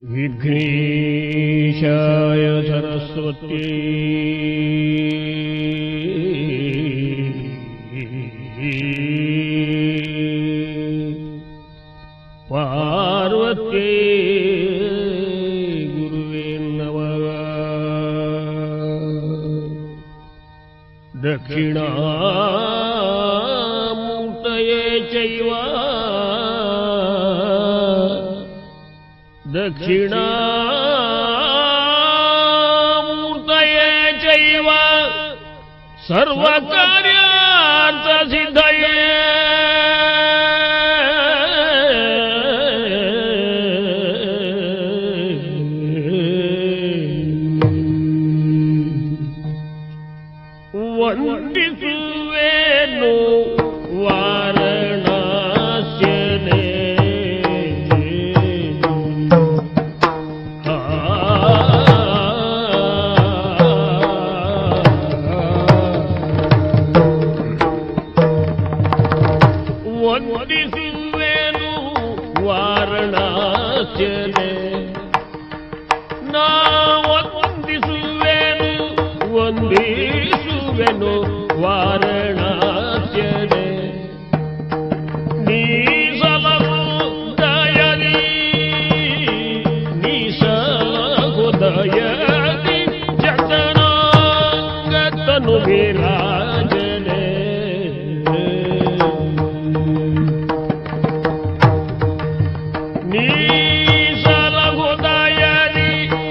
विघ्नेशाय सरस्वती पार्वती गुरुवे नमः दक्षिणामूर्तये चैव दक्षिणामूर्तये चैव सर्वकार्यार्थसिद्धये ವಂದಿಸುವೇನು ವಾರಣಾಸ್ಯನೇ ವಂದಿಸುವೇನು ವಾರಣಾಸ್ಯನೇ ನಾ ವಂದಿಸುವೆನು ವಂದಿಸುವೆನು ವಾರಣಾಸ್ಯನೇ ನೀಸಲವು ದಯದಿ ನೀಸಲವು ದಯದಿ ಜಗನಾಂಗತನು ವಿರಾಜನೆ ನೀಸಲವು ದಯದಿ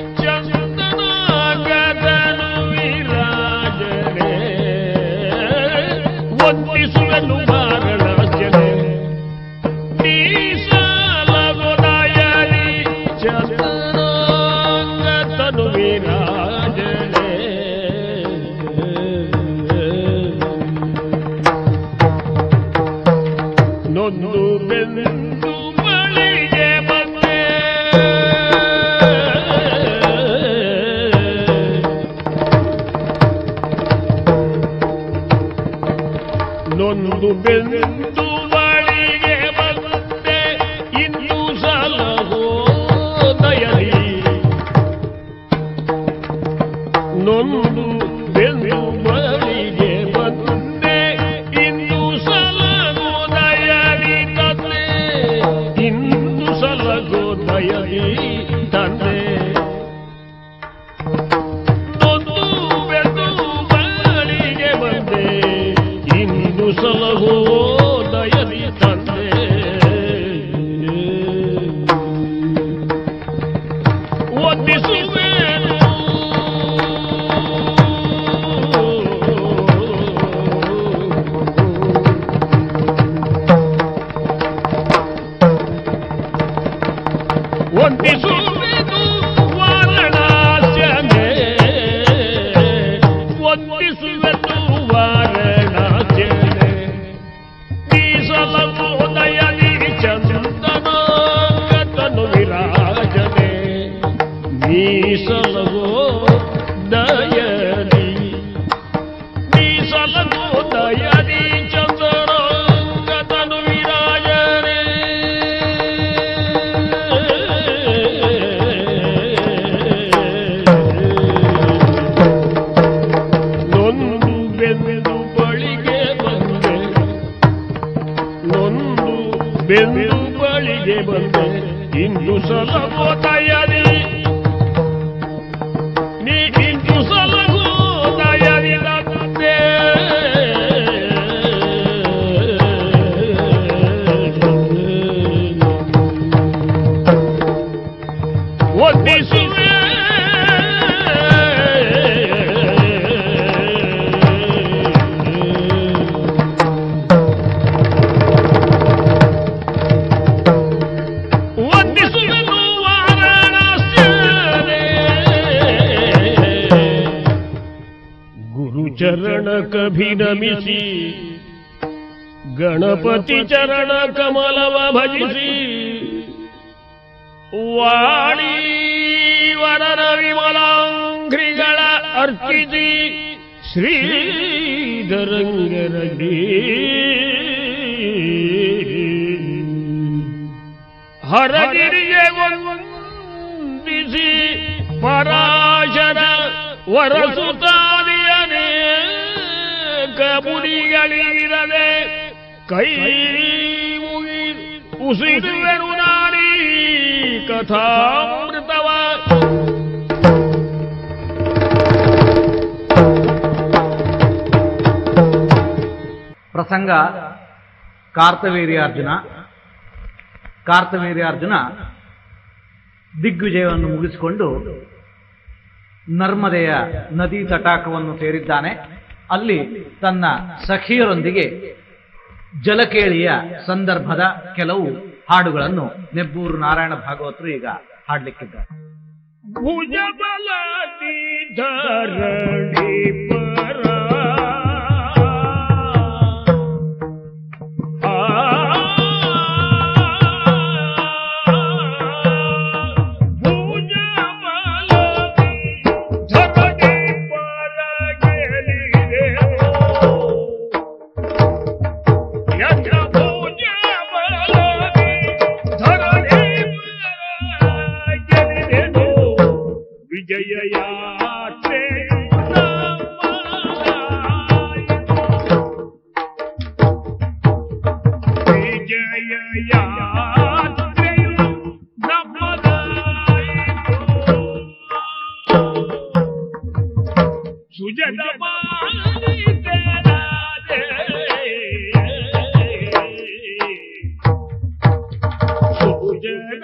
ಚಂದನಾಗತನು ವಿರಾಜನೆ ವಂದಿಸುವೆನು ವಾರಣಾಸ್ಯನೇ ನೀಸಲಗುದಯಲಿ ಚಂದನಾಂಗತನು ವಿರಾಜನೆ ನೊಂದು ಬೆಂದು ಬಳಿಗೆ ಬಂದೆ ನೊಂದು ಬೆಂದು ಬಳಿಗೆ ಬಂದೆ ಇನ್ನು ಸಲಹೋ ದಯಲಿ ನೊಂದು ಬೆಂದು ಬಳಿಗೆ ಬಂದೆ ಇನ್ನು ಸಲಗೋ ದಯಲಿ ತಂದೆ ಇನ್ನು ಸಲಗೋ ದಯಲಿ ತಂದೆ ನೊಂದು ಬೆಂದು ಬಳಿಗೆ ಬಂದೆ ಇಂದು ಸಲಹೋ ದಯದಿ ತಂದೆ ವಂದಿಸುವೇನು ವಂದಿಸುವೆನು ವಾರಣಾಸ್ಯನೇ ವಂದಿಸುವೆನು ವಾರಣಾಸ್ಯನೇ ನೀಸಲವು ದಯದಿ ಚಂದನಾಗತನು ವಿರಾಜನೆ ನೀಸಲವೋ ದಯದಿ ನೀಸಲವೋ ದಯದಿ ಚಂದನಾಗತನು ವಿರಾಜನೆ ನೊಂದು ಬೆಂದು ಬಳಿಗೆ ಬಂದೆ ನೊಂದು ಬೆಂದು ಬಳಿಗೆ ಬಂದೆ ಇಂದು ಸಲಗೋ ದಯದಿ ನೀ ಇಂದು ಸಲಗೋ ದಯದಿ ತಂದೆ ವಂದಿಸುವೆ ವಂದಿಸುವೆನು ವಾರಣಾಸ್ಯನೇ ಗುರುಚರಣ ಕಭಿನಮಿಸಿ ಗಣಪತಿ ಚರಣ ಕಮಲವ ಭಜಿಸಿ ವಾಣಿ ವರನ ವಿಮಲಾಂಘ್ರಿಗಳ ಅರ್ಪಿಸಿ ಶ್ರೀಧರಂಗರಗಿ ಹರಗಿರಿಗೆ ಪರಾಶರ ವರಸುತ್ತಾದಿಯನೇ ಕಬುಡಿಗಳಿರದೆ ಕೈ ಮುಗಿ ಉಸಿರುವೆನು ನಾಡಿ ಕಥಾಮೃತವ ಪ್ರಸಂಗ ಕಾರ್ತವೀರ್ಯಾರ್ಜುನ ಕಾರ್ತವೀರ್ಯಾರ್ಜುನ ದಿಗ್ವಿಜಯವನ್ನು ಮುಗಿಸಿಕೊಂಡು ನರ್ಮದೆಯ ನದಿ ತಟಾಕವನ್ನು ಸೇರಿದ್ದಾನೆ ಅಲ್ಲಿ ತನ್ನ ಸಖಿಯರೊಂದಿಗೆ ಜಲಕೇಳಿಯ ಸಂದರ್ಭದ ಕೆಲವು ಹಾಡುಗಳನ್ನು ನೆಬ್ಬೂರು ನಾರಾಯಣ ಭಾಗವತರು ಈಗ ಹಾಡ್ಲಿಕ್ಕಿದ್ದಾರೆ ಭುಜಬಲತಿ ಧರಣಿ ಪರ ಆ ಭುಜಬಲತಿ ಧರಣಿ ಪರ ಗೆಲಿದೆ ಯಜ್ಞ ಭುಜಬಲತಿ ಧರಣಿ ಪರ ಗೆಲಿದೆನು ವಿಜಯ ಯಾತ್ರೆ ವಿಜಯ ಯಾತ್ರೆಯು ನಮ್ಮದಾಯಿತು ಸುಜನ ಮಾಡಿದೆನಾದೆ. ಸುಜನ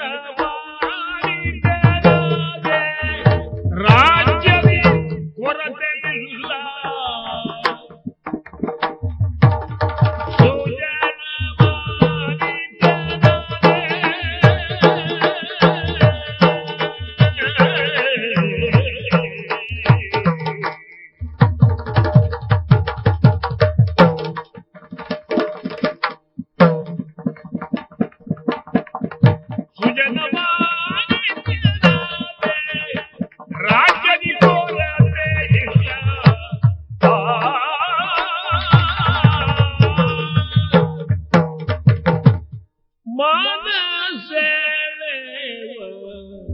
ಮಾಡಿದೆನಾದೆ. ರಾಜ್ಯದಿ ಕೊರತೆ ಇಲ್ಲ ಸುಜನ ಮಾಡಿದೆನಾದೆ. ರಾಜ್ಯದಿ ಕೊರತೆ ಇಲ್ಲ ಮನಸೆಳೆವ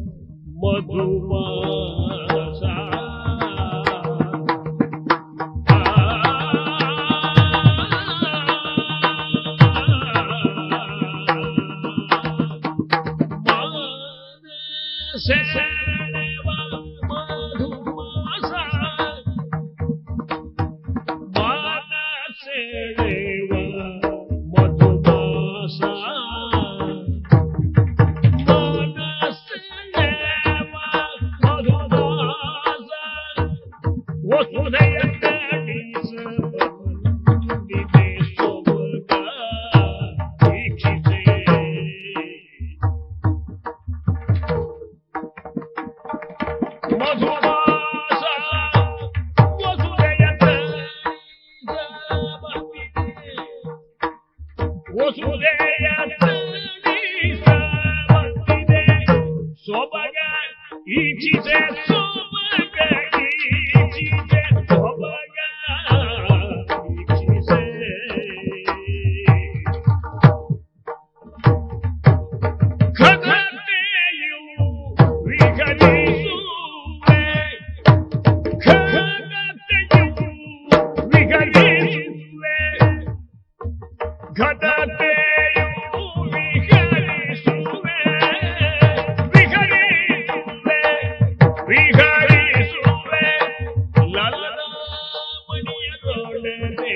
ಮಧುಮಾಸ ಮನಸೆಳೆವ ಮಧುಮಾಸ ಮನಸೆಳೆವ ಮಧುಮಾಸ ಮನಸೆಳೆವ ಮಧುಮಾಸ ವಸುದೆಯ ತಣಿಸಬಂದಿದೆ ಸೊಬಗ ವೀಕ್ಷಿಸೆ. ಮಧುಮಾಸ ವಸುದೆಯ ತಣಿಸಬಂದಿದೆ ವಸುದೆಯ ತಣಿಸಬಂದಿದೆ ಸೊಬಗ ಈಚಿದೆ ಸೊಬಗ ಈಚಿದೆ ಸೊಬಗ ಈಚಿದೆ ಖಗತೆಯು ವಿಹರಿಸುವೆ ಖಗತೆಯು ವಿಹರಿಸುವೆ ಘಟತೆಯು ವಿಹರಿಸುವೆ ವಿಹರಿಸುವೆ ವಿಹರಿಸುವೆ ಲಲಮಣಿಯರೊಡನೆ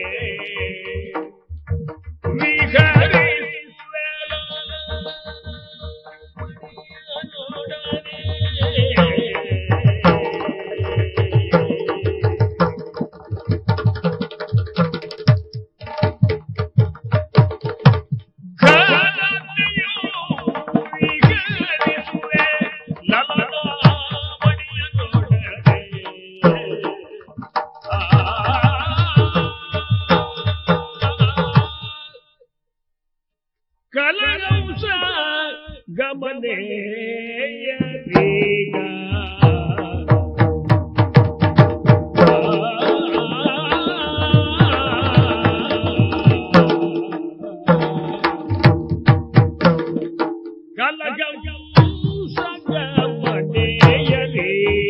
ವಿಹರಿಸುವೆ ಲಲಮಣಿಯರೊಡನೆ ಕಲರಂಶ ಗಮನೇಯದೀಗ ಕಲಗಂಸ ಗಮನೇಯದೀಗ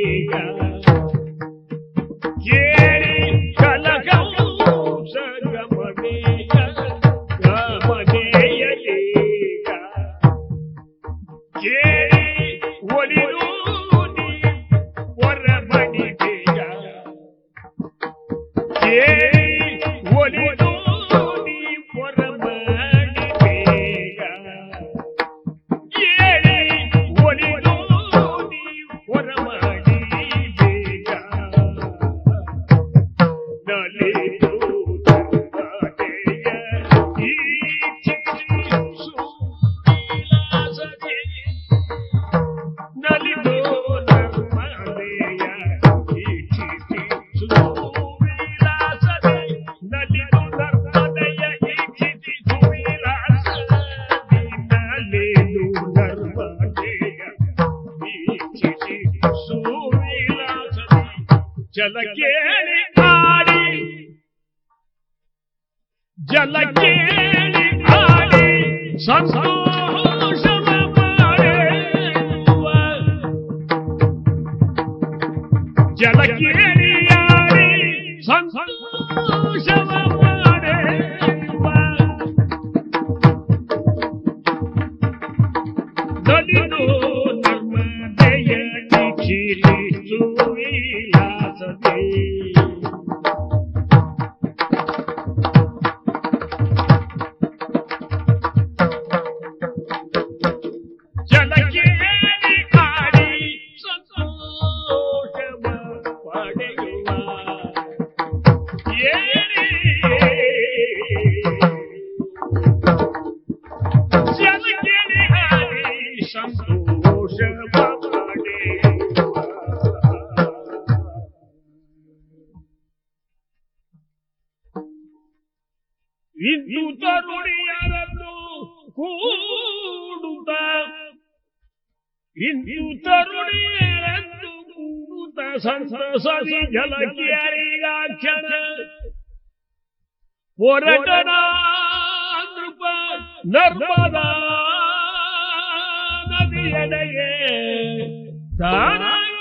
ಜಲಕೇಳಿ ಆಡಿ ಜಲಕೇಳಿ ಆಡಿ ಸಂತೋಷವ ಮಾಡುವ ಜಲಕೇಳಿ ಆಡಿ ಸಂತೋಷವ ಮಾಡುವ ನಲಿದು ನರ್ಮದೆಯ ನಿಖಿಲಿಸು ವಿಲಾಸದೆ ಜಲಕೇಳಿ ಆಡಿ ಸಂತೋಷವ ಪಡೆಯುವ ಏನೇ ಜಲಕೇಳಿ ಆಡಿ ಸಂತೋಷವ ಪಡೆಯುವ ಇಂದು ತರುಣಿಯರನ್ನು ಕೂಡುತ್ತ ಇಂದು ತರುಣಿಯರನ್ನು ಕೂಡುತ್ತ ಸಂತಸದಿ ಜಲಕಿಯರಿಗಾಕ್ಷಣ ಹೊರಟನ ನೃಪ ನರ್ಮದಾ ನದಿಯಡೆಗೆ ತಾನ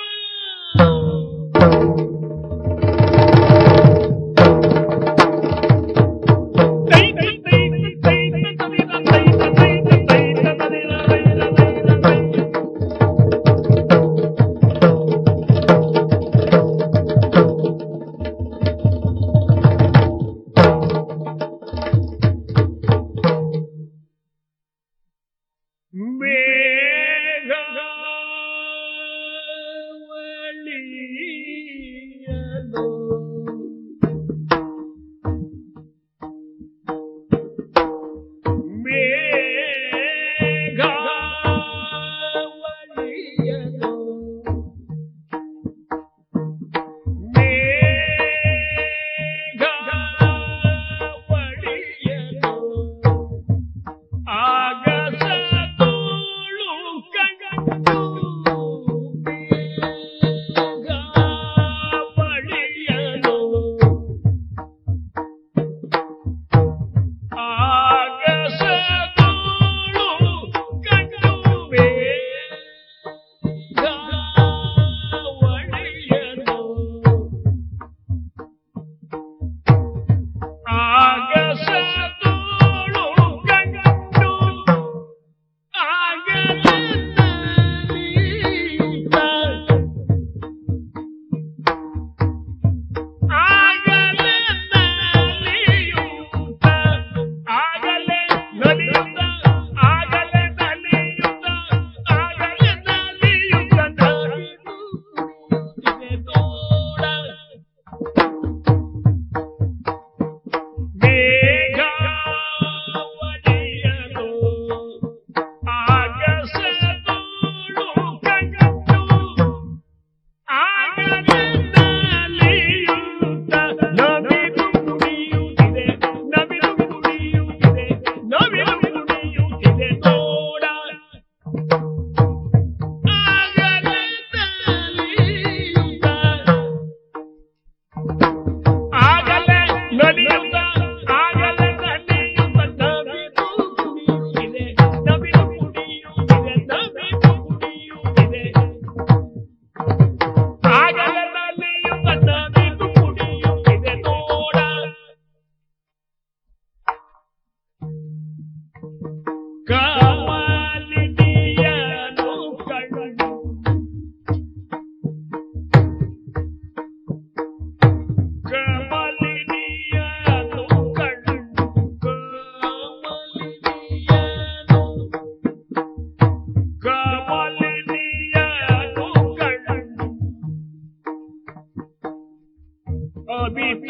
ಅಬಿತ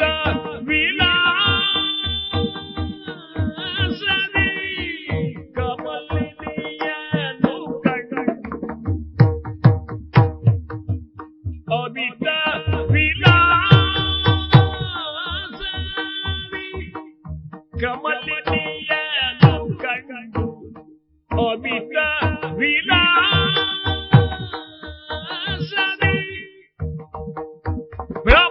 ವಿಲಾಸನೆ ಕಮಲಿನಿಯನು ಕಂಡು ಅಬಿತ ವಿಲಾಸನೆ ಕಮಲಿನಿಯನು ಕಂಡು ಅಬಿತ ವಿಲಾಸನೆ ಬ್ರಹ್ಮ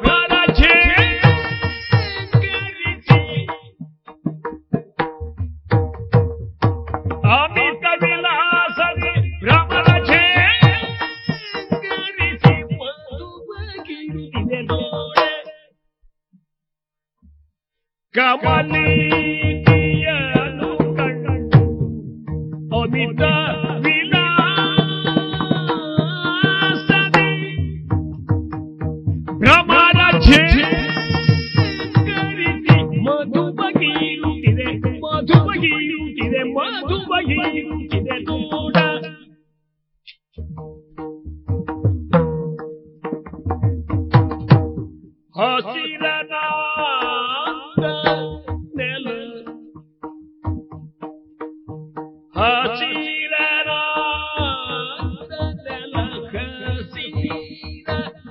ಹಸಿರ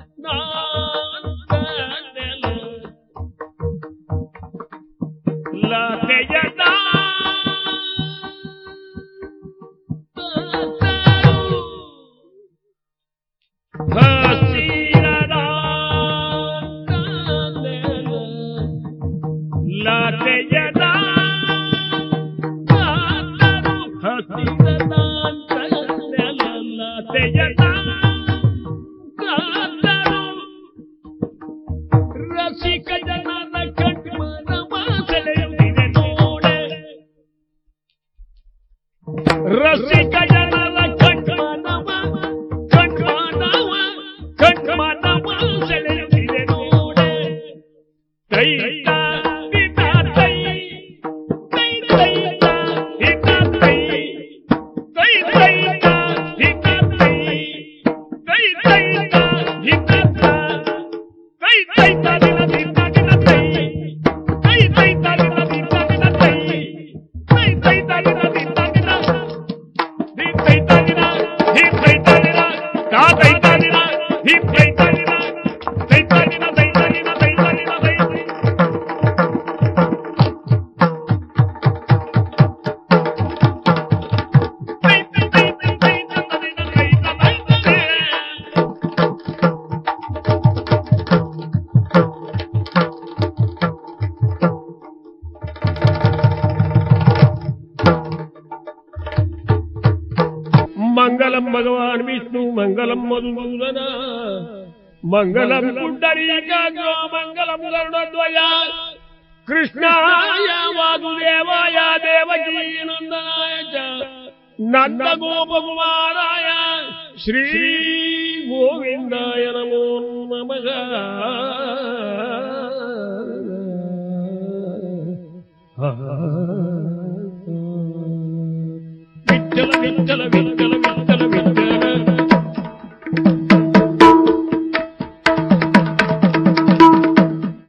ನಾಂದನೆಲ ಲತೆಯದ ಹಸಿರ ನಾಂದನೆಲ ಲತೆಯದ ಹಸಿರ ನಾಂದನೆಲ ಲತೆಯದ ರಸಿಕ ಜನರ ಕಣ್ಮನವ ಸೆಳೆಯುತ್ತಿದೆ ನೋಡೆ ರಸಿಕ ಜನರ ಕಣ್ಮನವ ಕಣ್ಮನವ ಕಣ್ಮನವ ಸೆಳೆಯುತ್ತಿದೆ ನೋಡೆ ತೈ ಹಿತ ತೈ ತೈ ತೈ ಹಿತ ತೈ ತೈ ತೈ ಹಿತ ತೈ ತೈ ತೈ ಹಿತ ತೈ ತೈ ತೈ ತದಿನ ದಿನ ತೈ ತೈ ತೈ ತದಿನ ದಿನ ತೈ ತೈ ತೈ ತದಿನ ದಿನ ದಿ ತೈ ತದಿನ ದಿ ತೈ ತದಿನ ತಾ ತೈ ತದಿನ ದಿ ತೈ ತದಿನ ತೈ ತದಿನ ತೈ ತದಿನ ತೈ ತದಿನ ತೈ ತೈ ತೈ ತೈ ತೈ ತದಿನ ತೈ ತದಿನ మంగళం భగవాన్ విష్ణు మంగళం మధుసూదన మంగళం పుండరీకాగ్రో మంగళం గరుడధ్వజ కృష్ణాయ వాసుదేవాయ దేవకీ నందనాయ చ నంద గోపకుమారాయ శ్రీ గోవిందాయ నమో నమః విఠల విఠల విఠల